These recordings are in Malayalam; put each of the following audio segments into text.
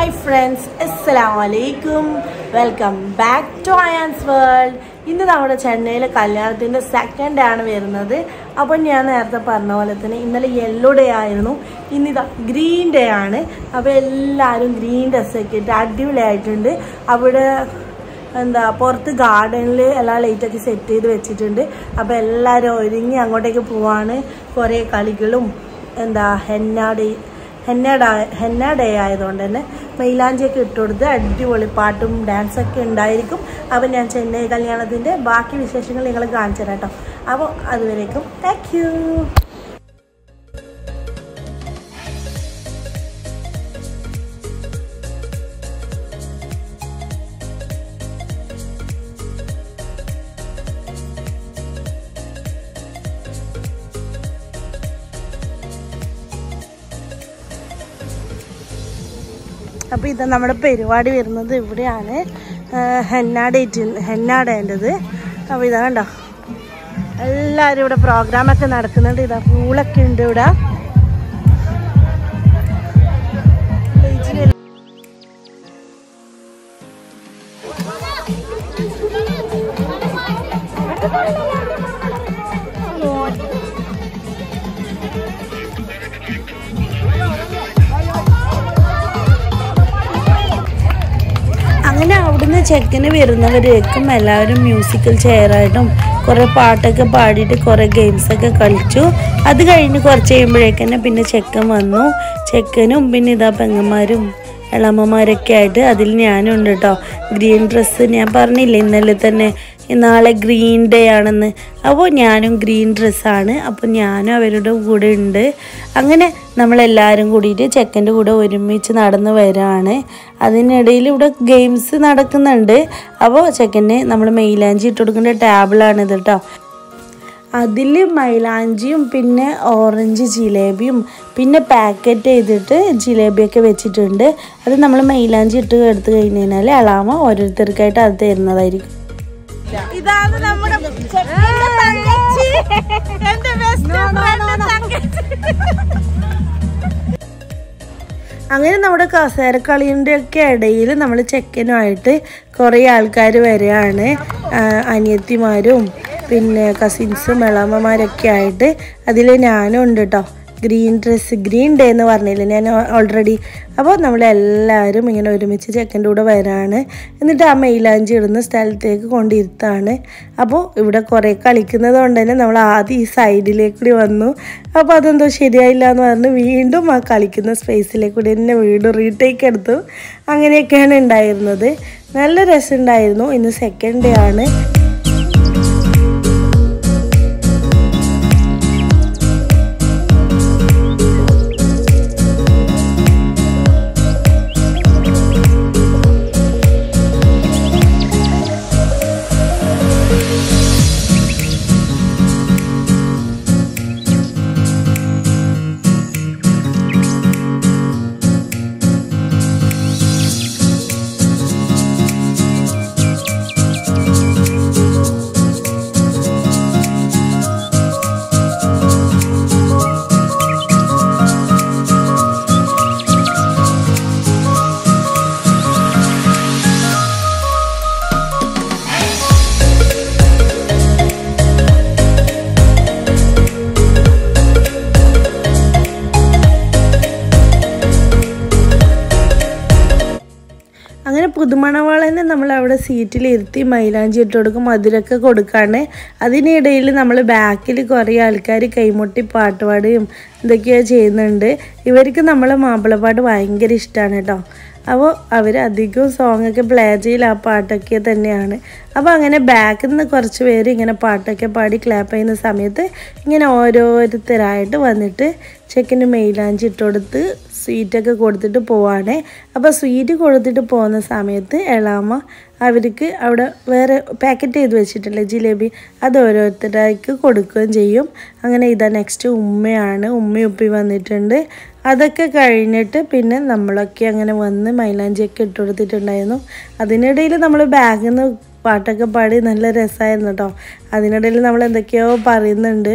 ഹായ് ഫ്രണ്ട്സ് അസ്സലാം വലൈക്കും welcome back to Ayaan's world ഇന്ന് നമ്മുടെ ചെന്നൈയിലെ കല്യാണത്തിൻ്റെ സെക്കൻഡ് ഡേ ആണ് വരുന്നത് അപ്പോൾ ഞാൻ നേരത്തെ പറഞ്ഞ പോലെ തന്നെ ഇന്നലെ യെല്ലോ ഡേ ആയിരുന്നു ഇന്നിതാ ഗ്രീൻ ഡേ ആണ് അപ്പോൾ എല്ലാവരും ഗ്രീൻ ഡ്രസ്സൊക്കെ ഇട്ട് അടിപൊളിയായിട്ടുണ്ട് അവിടെ എന്താ പുറത്ത് ഗാർഡനിൽ എല്ലാ ലൈറ്റൊക്കെ സെറ്റ് ചെയ്ത് വെച്ചിട്ടുണ്ട് അപ്പോൾ എല്ലാവരും ഒരുങ്ങി അങ്ങോട്ടേക്ക് പോവാണ് കുറേ കളികളും എന്താ henna day henna day henna day ആയതുകൊണ്ട് തന്നെ മൈലാഞ്ചിയൊക്കെ ഇട്ട് കൊടുത്ത് അടിപൊളി പാട്ടും ഡാൻസൊക്കെ ഉണ്ടായിരിക്കും അപ്പോൾ ഞാൻ ചെന്നൈ കല്യാണത്തിൻ്റെ ബാക്കി വിശേഷങ്ങൾ നിങ്ങൾ കാണിച്ചു തരാം കേട്ടോ അപ്പോൾ അതുവരേക്കും താങ്ക് യു അപ്പോൾ ഇത് നമ്മുടെ പരിപാടി വരുന്നത് ഇവിടെയാണ് ഹെന്ന ഡേറ്റ് ഹെന്ന ഡേൻ്റെത് അപ്പോൾ ഇതാ കണ്ടോ എല്ലാവരും ഇവിടെ പ്രോഗ്രാമൊക്കെ നടക്കുന്നുണ്ട് ഇതാ പൂളൊക്കെ ഉണ്ട് ഇവിടെ അങ്ങനെ അവിടുന്ന് ചെക്കന് വരുന്നവരേക്കും എല്ലാവരും മ്യൂസിക്കൽ ചെയറായിട്ടും കുറേ പാട്ടൊക്കെ പാടിയിട്ട് കുറേ ഗെയിംസൊക്കെ കളിച്ചു അത് കഴിഞ്ഞ് കുറച്ച് കഴിയുമ്പോഴേക്കന്നെ പിന്നെ ചെക്കൻ വന്നു ചെക്കനും പിന്നെ ഇതാ പെങ്ങന്മാരും ഇളമ്മമാരൊക്കെ ആയിട്ട് അതിൽ ഞാനും ഉണ്ട് കേട്ടോ ഗ്രീൻ ഡ്രസ്സ് ഞാൻ പറഞ്ഞില്ലേ ഇന്നലെ തന്നെ നാളെ ഗ്രീൻ ഡേ ആണെന്ന് അപ്പോൾ ഞാനും ഗ്രീൻ ഡ്രസ്സാണ് അപ്പോൾ ഞാനും അവരുടെ കൂടെ ഉണ്ട് അങ്ങനെ നമ്മളെല്ലാവരും കൂടിയിട്ട് ചെക്കൻ്റെ കൂടെ ഒരുമിച്ച് നടന്ന് വരാണ് അതിനിടയിൽ ഇവിടെ ഗെയിംസ് നടക്കുന്നുണ്ട് അപ്പോൾ ചെക്കന് നമ്മൾ മെയിലാഞ്ചി ഇട്ട് കൊടുക്കേണ്ട ടാബിളാണിത് കേട്ടോ അതിൽ മൈലാഞ്ചിയും പിന്നെ ഓറഞ്ച് ജിലേബിയും പിന്നെ പാക്കറ്റ് ചെയ്തിട്ട് ജിലേബിയൊക്കെ വെച്ചിട്ടുണ്ട് അത് നമ്മൾ മൈലാഞ്ചി ഇട്ട് എടുത്തു കഴിഞ്ഞ് കഴിഞ്ഞാൽ അളാമ ഓരോരുത്തർക്കായിട്ട് അത് തരുന്നതായിരിക്കും ഇതാണ് നമ്മുടെ ചെക്കന്റെ തങ്കച്ചി. എന്റെ best friend തങ്കച്ചി. അങ്ങനെ നമ്മുടെ കസേരക്കളീൻ്റെ ഒക്കെ ഇടയിൽ നമ്മൾ ചെക്കനുമായിട്ട് കുറേ ആൾക്കാർ വരികയാണ് ആ, അനിയത്തിമാരും പിന്നെ കസിൻസും ഇളമ്മമാരൊക്കെ ആയിട്ട് അതിൽ ഞാനും ഉണ്ട് കേട്ടോ ഗ്രീൻ ഡ്രസ്സ് ഗ്രീൻ ഡേ എന്ന് പറഞ്ഞില്ലേ ഞാൻ ഓൾറെഡി അപ്പോൾ നമ്മളെല്ലാവരും ഇങ്ങനെ ഒരുമിച്ച് ചെക്കൻ്റെ കൂടെ വരാണ് എന്നിട്ട് ആ മൈലാഞ്ചി ഇടുന്ന സ്ഥലത്തേക്ക് കൊണ്ടിരുത്താണ് അപ്പോൾ ഇവിടെ കുറേ കളിക്കുന്നത് കൊണ്ട് തന്നെ നമ്മൾ ആദ്യം ഈ സൈഡിലേക്ക് കൂടി വന്നു അപ്പോൾ അതെന്തോ ശരിയായില്ല എന്ന് പറഞ്ഞ് വീണ്ടും ആ കളിക്കുന്ന സ്പേസിലേക്ക് കൂടി തന്നെ വീണ്ടും റീടേക്ക് എടുത്തു അങ്ങനെയൊക്കെയാണ് ഉണ്ടായിരുന്നത് നല്ല രസമുണ്ടായിരുന്നു ഇന്ന് സെക്കൻഡ് ഡേ ആണ് അങ്ങനെ പുതുമണവാളനെ നമ്മൾ അവിടെ സീറ്റിൽ ഇരുത്തി മൈലാഞ്ചി ഇട്ട് കൊടുക്കും മധുരമൊക്കെ കൊടുക്കാണ് അതിനിടയിൽ നമ്മൾ ബാക്കിൽ കുറേ ആൾക്കാർ കൈമുട്ടി പാട്ടുപാടുകയും ഇതൊക്കെയോ ചെയ്യുന്നുണ്ട് ഇവർക്ക് നമ്മളെ മാപ്പിളപ്പാട്ട് ഭയങ്കര ഇഷ്ടമാണ് കേട്ടോ അപ്പോൾ അവർ അധികവും സോങ്ങൊക്കെ പ്ലേ ചെയ്യൽ ആ പാട്ടൊക്കെ തന്നെയാണ് അപ്പോൾ അങ്ങനെ ബാക്കിൽ നിന്ന് കുറച്ച് പേര് ഇങ്ങനെ പാട്ടൊക്കെ പാടി ക്ലാപ്പ് ചെയ്യുന്ന സമയത്ത് ഇങ്ങനെ ഓരോരുത്തരായിട്ട് വന്നിട്ട് ചെക്കന് മെയിലാഞ്ചി ഇട്ട് കൊടുത്ത് സ്വീറ്റൊക്കെ കൊടുത്തിട്ട് പോവാണേ അപ്പോൾ സ്വീറ്റ് കൊടുത്തിട്ട് പോകുന്ന സമയത്ത് എളാമ്മ അവർക്ക് അവിടെ വേറെ പാക്കറ്റ് ചെയ്ത് വെച്ചിട്ടില്ലേ ജിലേബി അത് ഓരോരുത്തരാൾക്ക് കൊടുക്കുകയും ചെയ്യും അങ്ങനെ ഇതാ നെക്സ്റ്റ് ഉമ്മയാണ് ഉമ്മയും ഉപ്പി വന്നിട്ടുണ്ട് അതൊക്കെ കഴിഞ്ഞിട്ട് പിന്നെ നമ്മളൊക്കെ അങ്ങനെ വന്ന് മൈലാഞ്ചിയൊക്കെ ഇട്ട് കൊടുത്തിട്ടുണ്ടായിരുന്നു അതിനിടയിൽ നമ്മൾ ബാഗിൽ നിന്ന് പാട്ടൊക്കെ പാടി നല്ല രസമായിരുന്നു കേട്ടോ അതിനിടയിൽ നമ്മൾ എന്തൊക്കെയോ പറയുന്നുണ്ട്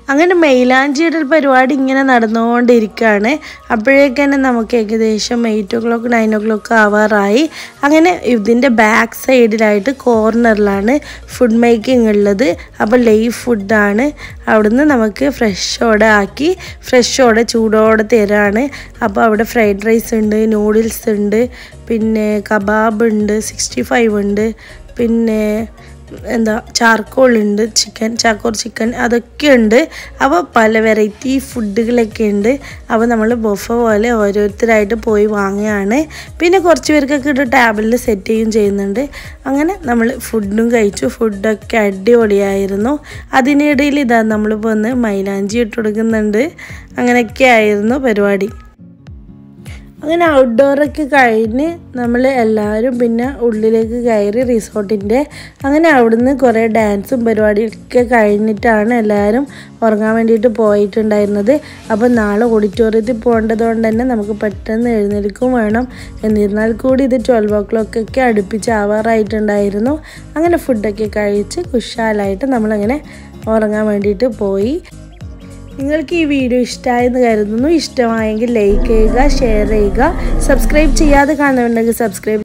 അങ്ങനെ മൈലാഞ്ചിയിടൽ പരിപാടി ഇങ്ങനെ നടന്നുകൊണ്ടിരിക്കുകയാണ് അപ്പോഴേക്ക് തന്നെ നമുക്ക് ഏകദേശം eight o'clock nine o'clock ആവാറായി അങ്ങനെ ഇതിൻ്റെ ബാക്ക് സൈഡിലായിട്ട് കോർണറിലാണ് ഫുഡ് മേക്കിംഗ് ഉള്ളത് അപ്പോൾ ലൈവ് ഫുഡാണ് അവിടുന്ന് നമുക്ക് ഫ്രഷോടെ ആക്കി ഫ്രഷോടെ ചൂടോടെ തരാണ് അപ്പോൾ അവിടെ ഫ്രൈഡ് റൈസ് ഉണ്ട് നൂഡിൽസ് ഉണ്ട് പിന്നെ കബാബ് ഉണ്ട് സിക്സ്റ്റി ഫൈവ് ഉണ്ട് പിന്നെ എന്താ ചാർക്കോൾ ഉണ്ട് ചിക്കൻ ചാക്കോർ ചിക്കൻ അതൊക്കെ ഉണ്ട് അപ്പോൾ പല വെറൈറ്റി ഫുഡുകളൊക്കെ ഉണ്ട് അപ്പോൾ നമ്മൾ ബൊഫ പോലെ ഓരോരുത്തരായിട്ട് പോയി വാങ്ങുകയാണ് പിന്നെ കുറച്ച് പേർക്കൊക്കെ ഇട്ട് ടാബിളിൽ സെറ്റ് ചെയ്യും ചെയ്യുന്നുണ്ട് അങ്ങനെ നമ്മൾ ഫുഡും കഴിച്ചു ഫുഡൊക്കെ അടിപൊളിയായിരുന്നു അതിനിടയിൽ ഇതാ നമ്മൾ വന്ന് മൈലാഞ്ചി ഇട്ട് കൊടുക്കുന്നുണ്ട് അങ്ങനെയൊക്കെ ആയിരുന്നു പരിപാടി അങ്ങനെ ഔട്ട്ഡോറൊക്കെ കഴിഞ്ഞ് നമ്മൾ എല്ലാവരും പിന്നെ ഉള്ളിലേക്ക് കയറി റിസോർട്ടിൻ്റെ അങ്ങനെ അവിടുന്ന് കുറേ ഡാൻസും പരിപാടിയൊക്കെ കഴിഞ്ഞിട്ടാണ് എല്ലാവരും ഉറങ്ങാൻ വേണ്ടിയിട്ട് പോയിട്ടുണ്ടായിരുന്നത് അപ്പോൾ നാളെ ഓഡിറ്റോറിയത്തിൽ പോകേണ്ടതുകൊണ്ട് തന്നെ നമുക്ക് പെട്ടെന്ന് എഴുന്നേൽക്കും വേണം എന്നിരുന്നാൽ കൂടി ഇത് ട്വൽവ് ഓ ക്ലോക്കൊക്കെ അടുപ്പിച്ച് ആവാറായിട്ടുണ്ടായിരുന്നു അങ്ങനെ ഫുഡൊക്കെ കഴിച്ച് കുശാലായിട്ട് നമ്മളങ്ങനെ ഉറങ്ങാൻ വേണ്ടിയിട്ട് പോയി നിങ്ങൾക്ക് ഈ വീഡിയോ ഇഷ്ടമായെന്ന് കരുതുന്നു ഇഷ്ടമായെങ്കിൽ ലൈക്ക് ചെയ്യുക ഷെയർ ചെയ്യുക സബ്സ്ക്രൈബ് ചെയ്യാതെ കാണുന്നുണ്ടെങ്കിൽ സബ്സ്ക്രൈബ്